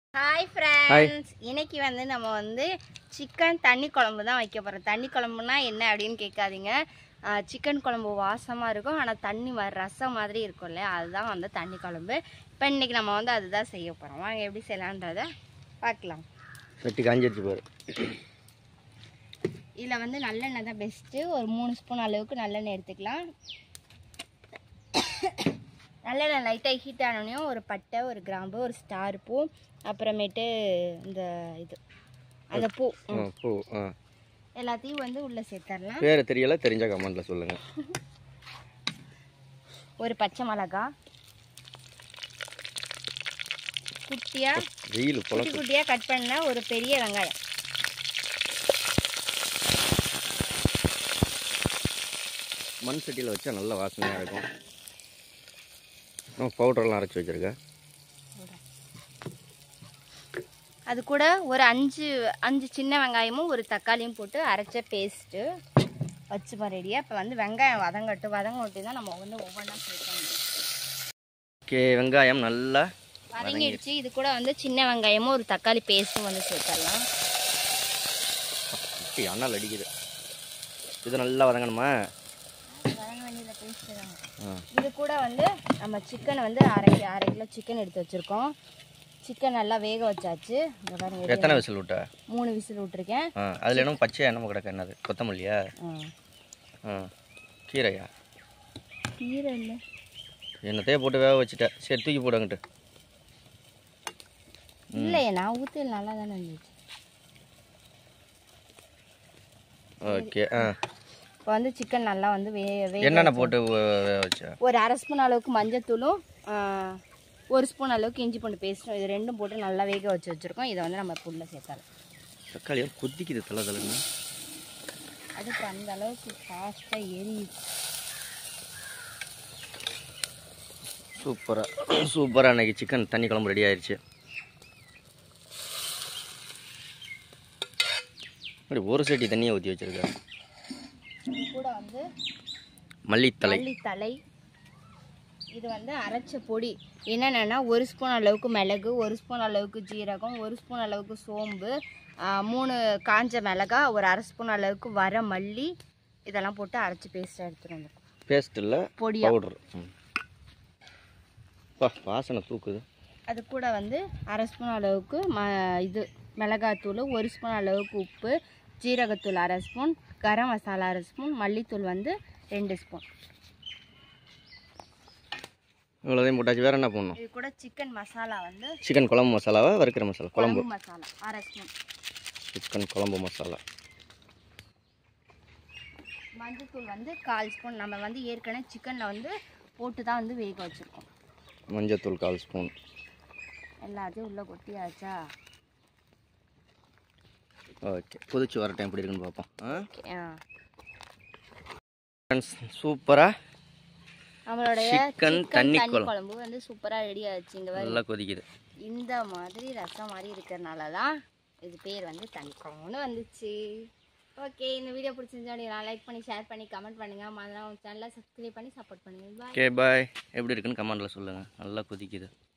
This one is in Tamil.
ஹாய் ஃப்ரெண்ட்ஸ் இன்னைக்கு வந்து நம்ம வந்து சிக்கன் தண்ணி குழம்பு தான் வைக்க போகிறோம் தண்ணி குழம்புனா என்ன அப்படின்னு கேட்காதீங்க சிக்கன் குழம்பு வாசமாக இருக்கும் ஆனால் தண்ணி மாதிரி ரசம் மாதிரி இருக்கும்ல அதுதான் வந்து தண்ணி குழம்பு இப்போ இன்னைக்கு நம்ம வந்து அதுதான் செய்ய போகிறோம் வாங்க எப்படி செய்யலான்றதை பார்க்கலாம் வெட்டி காஞ்சிருச்சு பாரு இதில் வந்து நல்லெண்ணெய் தான் பெஸ்ட்டு ஒரு மூணு ஸ்பூன் அளவுக்கு நல்லெண்ணெய் எடுத்துக்கலாம் நல்லெண்ணெய் லைட்டாக ஹீட் ஆனோடனையும் ஒரு பட்டை ஒரு கிராம்பு ஒரு ஸ்டார் பூ அப்புறமேட்டு இந்த இது அந்த பூ ஆ, பூ ஆ எல்லாத்தையும் வந்து உள்ளே சேர்த்துடலாம் பேர் தெரியல தெரிஞ்ச கமெண்ட்ல சொல்லுங்க ஒரு பச்சை மிளகா குட்டியாக வெயில் குட்டி புழக்கு குட்டியாக கட் பண்ண ஒரு பெரிய வெங்காயம் மண் சட்டியில் வச்சா நல்ல வாசனையாக இருக்கும் இன்னும் பவுடர்லாம் அரைச்சி வச்சிருக்க அது கூட ஒரு அஞ்சு அஞ்சு சின்ன வெங்காயமும் ஒரு தக்காளியும் போட்டு அரைச்ச பேஸ்ட்டு வச்சுப்பா ரெடியாக இப்போ வந்து வெங்காயம் வதங்கட்டும் வதங்கட்டு தான் நம்ம வந்து ஒவ்வொன்றா சேர்க்கணும் ஓகே வெங்காயம் நல்லா வதங்கிடுச்சு இது கூட வந்து சின்ன வெங்காயமும் ஒரு தக்காளி பேஸ்ட்டும் வந்து சேர்த்துடலாம் இப்படி அண்ணால் அடிக்குது இது நல்லா வதங்கணுமா வதங்க வேண்டியதில் பேஸ்ட்டு தாங்க ஆ இது கூட வந்து நம்ம சிக்கன் வந்து அரை கி- அரை கிலோ சிக்கன் எடுத்து வச்சுருக்கோம் சிக்கன் நல்லா வேக வச்சாச்சு இந்த பாருங்க இது எத்தனை விசில் விட்ட மூணு விசில் விட்டுருக்கேன் ஆ அதில் என்ன பச்சை என்ன கிடக்கு என்னது கொத்தமல்லியா ஆ. ஆ கீரையா கீரை இல்லை என்னத்தையே போட்டு வேக வச்சுட்டேன் சரி தூக்கி போடுங்கிட்டு இல்லையே நான் ஊற்றில் நல்லா தானே இருந்துச்சு ஓகே ஆ இப்போ வந்து சிக்கன் நல்லா வந்து வே வே என்னென்ன போட்டு வே- வேக வச்ச ஒரு அரை ஸ்பூன் அளவுக்கு மஞ்சத்தூளும் ஆ, ஒரு ஸ்பூன் அளவுக்கு இஞ்சி பூண்டு பேஸ்ட்டும் இது ரெண்டும் போட்டு நல்லா வேக வச்சு வச்சுருக்கோம் இதை வந்து நம்ம புல்ல சேர்த்தாலும் தக்காளியாக கொதிக்குது தலை தலைன்னு அதுக்கு அந்த அளவுக்கு ஃபாஸ்ட்டாக எரியுது சூப்பராக சூப்பராக அன்னைக்கு சிக்கன் தண்ணி குழம்பு ரெடி ஆயிடுச்சு அப்படி ஒரு சட்டி தண்ணியை ஊற்றி வச்சிருக்கேன் இது கூட வந்து மல்லித்தலை மல்லித்தலை இது வந்து அரைச்ச பொடி என்னென்னா ஒரு ஸ்பூன் அளவுக்கு மிளகு ஒரு ஸ்பூன் அளவுக்கு ஜீரகம் ஒரு ஸ்பூன் அளவுக்கு சோம்பு ஆ, மூணு காஞ்ச மிளகா ஒரு அரை ஸ்பூன் அளவுக்கு வர மல்லி இதெல்லாம் போட்டு அரைச்சி பேஸ்ட்டாக எடுத்துகிட்டு வந்திருக்கோம் பேஸ்ட் இல்லை பொடியா பவுடர் பா வாசனை தூக்குது அது கூட வந்து அரை ஸ்பூன் அளவுக்கு ம இது மிளகாத்தூள் ஒரு ஸ்பூன் அளவுக்கு உப்பு ஜீரகத்தூள் அரை ஸ்பூன் கரம் மசாலா அரை ஸ்பூன் மல்லித்தூள் வந்து ரெண்டு ஸ்பூன் இவ்வளோதையும் போட்டாச்சு வேறு என்ன பண்ணணும் இது கூட சிக்கன் மசாலா வந்து சிக்கன் குழம்பு மசாலாவா வறுக்கிற மசாலா குழம்பு குழம்பு மசாலா அரை ஸ்பூன் சிக்கன் குழம்பு மசாலா மஞ்சத்தூள் வந்து கால் ஸ்பூன் நம்ம வந்து ஏற்கனவே சிக்கனில் வந்து போட்டு தான் வந்து வேக வச்சுருக்கோம் மஞ்சத்தூள் கால் ஸ்பூன் எல்லாத்தையும் உள்ளே கொட்டியாச்சா ஓகே கொதிச்சு வர டைம் எப்படி இருக்குன்னு பார்ப்போம் ஆ ஓகே ஆ ஃப்ரெண்ட்ஸ் சூப்பராக நம்மளுடைய Chicken சிக்கன் தண்ணி தண்ணி குழம்பு. குழம்பு வந்து சூப்பராக ரெடி ஆச்சு இங்கே பாருங்க. நல்லா கொதிக்குது இந்த மாதிரி ரசம் மாதிரி இருக்கிறனால தான் இது பேர் வந்து தண்ணி குழம்புன்னு வந்துச்சு ஓகே இந்த வீடியோ பிடிச்சிருந்தா லைக் பண்ணி ஷேர் பண்ணி கமெண்ட் பண்ணுங்கள் மறந்துடாம சேனலை சப்ஸ்கிரைப் பண்ணி சப்போர்ட் பண்ணுங்கள் பாய் ஓகே பாய் எப்படி இருக்குன்னு கமெண்டில் சொல்லுங்கள் நல்லா கொதிக்குது